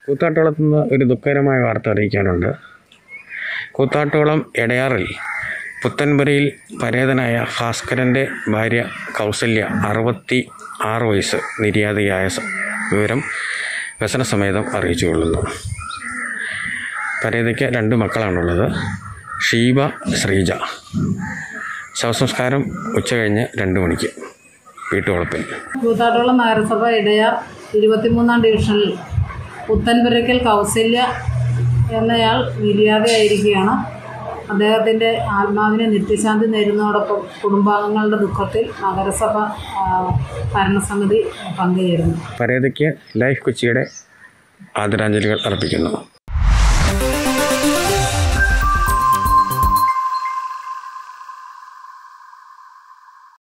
കൂത്താട്ടോളത്ത് നിന്ന് ഒരു ദുഃഖകരമായ വാർത്ത അറിയിക്കാനുണ്ട് കൂത്താട്ടോളം എടയാറിൽ പുത്തൻപുരയിൽ പരേതനായ ഭാസ്കരൻ്റെ ഭാര്യ കൗസല്യ അറുപത്തി ആറ് വയസ്സ് നിര്യാതയായ സ- വിവരം വ്യസനസമേതം അറിയിച്ചു കൊള്ളുന്നു പരേതയ്ക്ക് രണ്ട് മക്കളാണുള്ളത് ഷീബ ശ്രീജ ശവസംസ്കാരം ഉച്ച കഴിഞ്ഞ് രണ്ട് മണിക്ക് വീട്ടുവളപ്പിൽ കൂത്താട്ടോളം നഗരസഭ ഇടയാർ ഇരുപത്തിമൂന്നാം ഡിവിഷനിൽ പുത്തൻപുരയ്ക്കൽ കൗസല്യ എന്നയാൾ നിര്യാതയായിരിക്കുകയാണ് അദ്ദേഹത്തിൻ്റെ ആത്മാവിനെ നിത്യശാന്തി നേരുന്നതോടൊപ്പം കുടുംബാംഗങ്ങളുടെ ദുഃഖത്തിൽ നഗരസഭ ആ, ഭരണസമിതി പങ്കുചേരുന്നു പരേതയ്ക്ക് ലൈഫ് കൊച്ചിയുടെ ആദരാഞ്ജലികൾ അർപ്പിക്കുന്നു